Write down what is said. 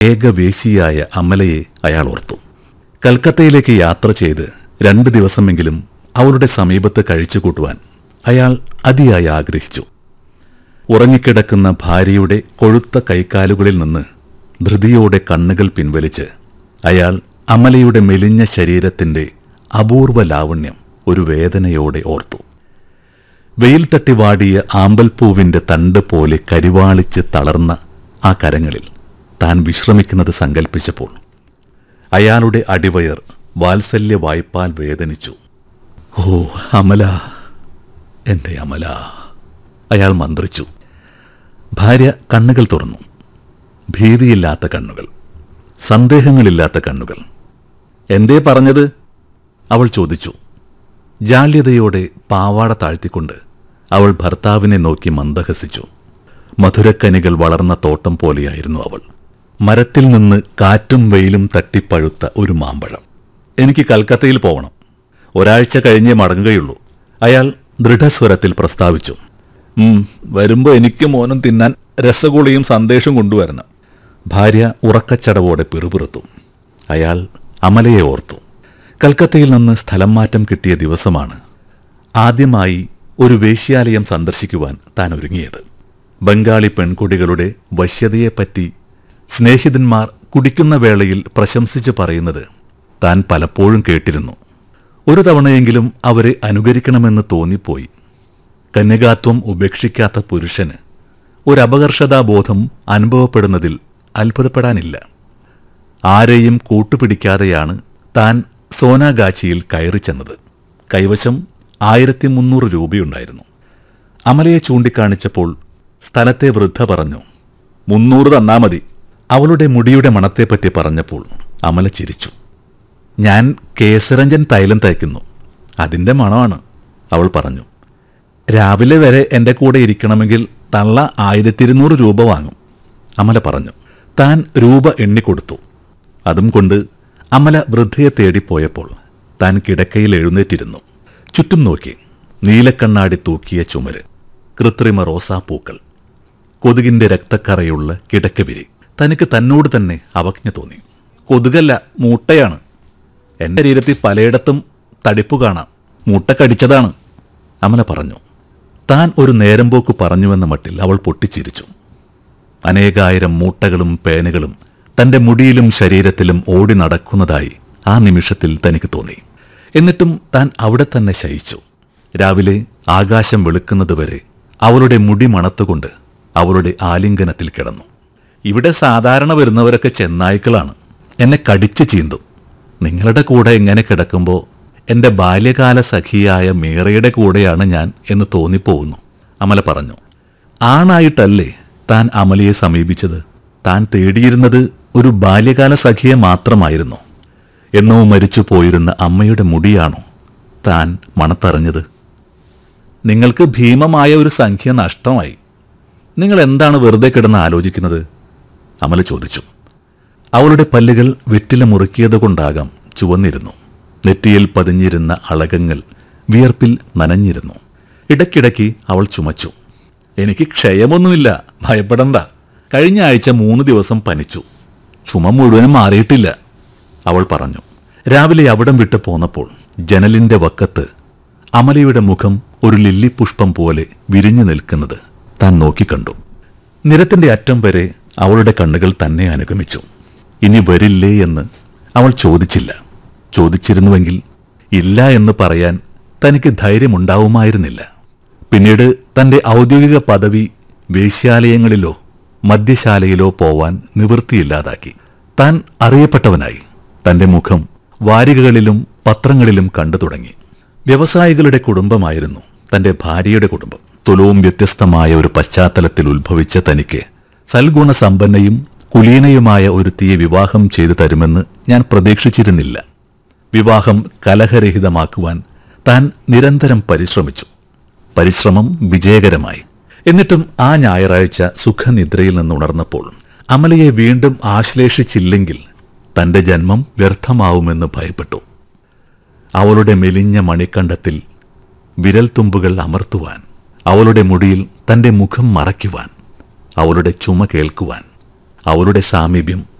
ഏകവേശിയായ അമലയെ അയാൾ ഓർത്തു കൽക്കത്തയിലേക്ക് യാത്ര ചെയ്ത് രണ്ട് ദിവസമെങ്കിലും അവളുടെ സമീപത്ത് കഴിച്ചുകൂട്ടുവാൻ അയാൾ അതിയായി ആഗ്രഹിച്ചു ഉറങ്ങിക്കിടക്കുന്ന ഭാര്യയുടെ കൊഴുത്ത കൈക്കാലുകളിൽ നിന്ന് ധൃതിയോടെ കണ്ണുകൾ പിൻവലിച്ച് അയാൾ അമലയുടെ മെലിഞ്ഞ ശരീരത്തിന്റെ അപൂർവ ലാവണ്യം ഒരു വേദനയോടെ ഓർത്തു വെയിൽ തട്ടി വാടിയ ആമ്പൽപ്പൂവിന്റെ തണ്ട് പോലെ കരിവാളിച്ച് തളർന്ന ആ കരങ്ങളിൽ താൻ വിശ്രമിക്കുന്നത് സങ്കൽപ്പിച്ചപ്പോൾ അയാളുടെ അടിവയർ വാത്സല്യ വായ്പാൽ വേദനിച്ചു ഓ അമല എന്റെ അമല അയാൾ മന്ത്രിച്ചു ഭാര്യ കണ്ണുകൾ തുറന്നു ഭീതിയില്ലാത്ത കണ്ണുകൾ സന്ദേഹങ്ങളില്ലാത്ത കണ്ണുകൾ എന്തേ പറഞ്ഞത് അവൾ ചോദിച്ചു ജാള്യതയോടെ പാവാട താഴ്ത്തിക്കൊണ്ട് അവൾ ഭർത്താവിനെ നോക്കി മന്ദഹസിച്ചു മധുരക്കനികൾ വളർന്ന തോട്ടം പോലെയായിരുന്നു അവൾ മരത്തിൽ നിന്ന് കാറ്റും വെയിലും തട്ടിപ്പഴുത്ത ഒരു മാമ്പഴം എനിക്ക് കൽക്കത്തയിൽ പോകണം ഒരാഴ്ച കഴിഞ്ഞേ മടങ്ങുകയുള്ളൂ അയാൾ ദൃഢസ്വരത്തിൽ പ്രസ്താവിച്ചു ഉം, വരുമ്പോ എനിക്ക് മോനും തിന്നാൻ രസഗുളിയും സന്ദേശം കൊണ്ടുവരണം ഭാര്യ ഉറക്കച്ചടവോടെ പിറുപിറുത്തു അയാൾ അമലയെ ഓർത്തു കൽക്കത്തയിൽ നിന്ന് സ്ഥലം മാറ്റം കിട്ടിയ ദിവസമാണ് ആദ്യമായി ഒരു വേശ്യാലയം സന്ദർശിക്കുവാൻ താൻ ഒരുങ്ങിയത് ബംഗാളി പെൺകുട്ടികളുടെ വശ്യതയെപ്പറ്റി സ്നേഹിതന്മാർ കുടിക്കുന്ന വേളയിൽ പ്രശംസിച്ചു പറയുന്നത് താൻ പലപ്പോഴും കേട്ടിരുന്നു ഒരു തവണയെങ്കിലും അവരെ അനുകരിക്കണമെന്ന് തോന്നിപ്പോയി കന്യകാത്വം ഉപേക്ഷിക്കാത്ത പുരുഷന് ഒരു അപകർഷതാബോധം അനുഭവപ്പെടുന്നതിൽ അത്ഭുതപ്പെടാനില്ല ആരെയും കൂട്ടുപിടിക്കാതെയാണ് താൻ സോനാഗാച്ചിയിൽ കയറി ചെന്നത് കൈവശം ആയിരത്തി മുന്നൂറ് രൂപയുണ്ടായിരുന്നു അമലയെ ചൂണ്ടിക്കാണിച്ചപ്പോൾ സ്ഥലത്തെ വൃദ്ധ പറഞ്ഞു മുന്നൂറ് തന്നാ മതി അവളുടെ മുടിയുടെ മണത്തെപ്പറ്റി പറഞ്ഞപ്പോൾ അമല ചിരിച്ചു ഞാൻ കേസരഞ്ജൻ തൈലം തയ്ക്കുന്നു അതിൻ്റെ മണമാണ് അവൾ പറഞ്ഞു രാവിലെ വരെ എൻ്റെ കൂടെ ഇരിക്കണമെങ്കിൽ തള്ള ആയിരത്തി ഇരുന്നൂറ് രൂപ വാങ്ങും അമല പറഞ്ഞു താൻ രൂപ എണ്ണിക്കൊടുത്തു അതും കൊണ്ട് അമല വൃദ്ധയെ തേടിപ്പോയപ്പോൾ താൻ കിടക്കയിൽ എഴുന്നേറ്റിരുന്നു ചുറ്റും നോക്കി നീലക്കണ്ണാടി തൂക്കിയ ചുമര് കൃത്രിമ റോസാപ്പൂക്കൾ കൊതുകിന്റെ രക്തക്കറയുള്ള കിടക്കവിരി തനിക്ക് തന്നോട് തന്നെ അവജ്ഞ തോന്നി കൊതുകല്ല മൂട്ടയാണ് എന്റെ ശരീരത്തിൽ പലയിടത്തും തടിപ്പ് കാണാം മൂട്ട കടിച്ചതാണ് അമല പറഞ്ഞു താൻ ഒരു നേരമ്പോക്ക് പറഞ്ഞുവെന്ന മട്ടിൽ അവൾ പൊട്ടിച്ചിരിച്ചു അനേകായിരം മൂട്ടകളും പേനുകളും തന്റെ മുടിയിലും ശരീരത്തിലും ഓടി നടക്കുന്നതായി ആ നിമിഷത്തിൽ തനിക്ക് തോന്നി എന്നിട്ടും താൻ അവിടെ തന്നെ ശയിച്ചു രാവിലെ ആകാശം വെളുക്കുന്നതുവരെ അവളുടെ മുടി മണത്തുകൊണ്ട് അവളുടെ ആലിംഗനത്തിൽ കിടന്നു ഇവിടെ സാധാരണ വരുന്നവരൊക്കെ ചെന്നായ്ക്കളാണ് എന്നെ കടിച്ചു ചീന്തും നിങ്ങളുടെ കൂടെ എങ്ങനെ കിടക്കുമ്പോൾ എൻ്റെ ബാല്യകാല സഖിയായ മീറയുടെ കൂടെയാണ് ഞാൻ എന്ന് തോന്നിപ്പോകുന്നു അമല പറഞ്ഞു ആണായിട്ടല്ലേ താൻ അമലയെ സമീപിച്ചത് താൻ തേടിയിരുന്നത് ഒരു ബാല്യകാല സഖിയെ മാത്രമായിരുന്നു എന്നോ മരിച്ചു പോയിരുന്ന അമ്മയുടെ മുടിയാണോ താൻ മണത്തറിഞ്ഞത് നിങ്ങൾക്ക് ഭീമമായ ഒരു സംഖ്യ നഷ്ടമായി നിങ്ങൾ എന്താണ് വെറുതെ കിടന്ന് ആലോചിക്കുന്നത് അമല ചോദിച്ചു അവളുടെ പല്ലുകൾ വെറ്റില മുറുക്കിയതുകൊണ്ടാകാം ചുവന്നിരുന്നു നെറ്റിയിൽ പതിഞ്ഞിരുന്ന അളകങ്ങൾ വിയർപ്പിൽ നനഞ്ഞിരുന്നു ഇടയ്ക്കിടയ്ക്ക് അവൾ ചുമച്ചു എനിക്ക് ക്ഷയമൊന്നുമില്ല ഭയപ്പെടണ്ട കഴിഞ്ഞ ആഴ്ച മൂന്ന് ദിവസം പനിച്ചു ചുമ മുഴുവനും മാറിയിട്ടില്ല അവൾ പറഞ്ഞു രാവിലെ അവിടം വിട്ട് പോന്നപ്പോൾ ജനലിന്റെ വക്കത്ത് അമലയുടെ മുഖം ഒരു ലില്ലിപുഷ്പം പോലെ വിരിഞ്ഞു നിൽക്കുന്നത് താൻ നോക്കിക്കണ്ടു നിരത്തിന്റെ അറ്റം വരെ അവളുടെ കണ്ണുകൾ തന്നെ അനുഗമിച്ചു ഇനി വരില്ലേ എന്ന് അവൾ ചോദിച്ചില്ല ചോദിച്ചിരുന്നുവെങ്കിൽ ഇല്ല എന്ന് പറയാൻ തനിക്ക് ധൈര്യമുണ്ടാവുമായിരുന്നില്ല പിന്നീട് തന്റെ ഔദ്യോഗിക പദവി വേശ്യാലയങ്ങളിലോ മദ്യശാലയിലോ പോവാൻ നിവൃത്തിയില്ലാതാക്കി താൻ അറിയപ്പെട്ടവനായി തന്റെ മുഖം വാരികകളിലും പത്രങ്ങളിലും കണ്ടു തുടങ്ങി വ്യവസായികളുടെ കുടുംബമായിരുന്നു തന്റെ ഭാര്യയുടെ കുടുംബം തുലവും വ്യത്യസ്തമായ ഒരു പശ്ചാത്തലത്തിൽ ഉത്ഭവിച്ച തനിക്ക് സൽഗുണസമ്പന്നയും കുലീനയുമായ ഒരുത്തിയെ വിവാഹം ചെയ്തു തരുമെന്ന് ഞാൻ പ്രതീക്ഷിച്ചിരുന്നില്ല വിവാഹം കലഹരഹിതമാക്കുവാൻ താൻ നിരന്തരം പരിശ്രമിച്ചു പരിശ്രമം വിജയകരമായി എന്നിട്ടും ആ ഞായറാഴ്ച സുഖനിദ്രയിൽ നിന്നുണർന്നപ്പോൾ അമലയെ വീണ്ടും ആശ്ലേഷിച്ചില്ലെങ്കിൽ തന്റെ ജന്മം വ്യർത്ഥമാവുമെന്ന് ഭയപ്പെട്ടു അവളുടെ മെലിഞ്ഞ മണിക്കണ്ടത്തിൽ വിരൽത്തുമ്പുകൾ അമർത്തുവാൻ അവളുടെ മുടിയിൽ തന്റെ മുഖം മറയ്ക്കുവാൻ അവളുടെ ചുമ കേൾക്കുവാൻ അവളുടെ സാമീപ്യം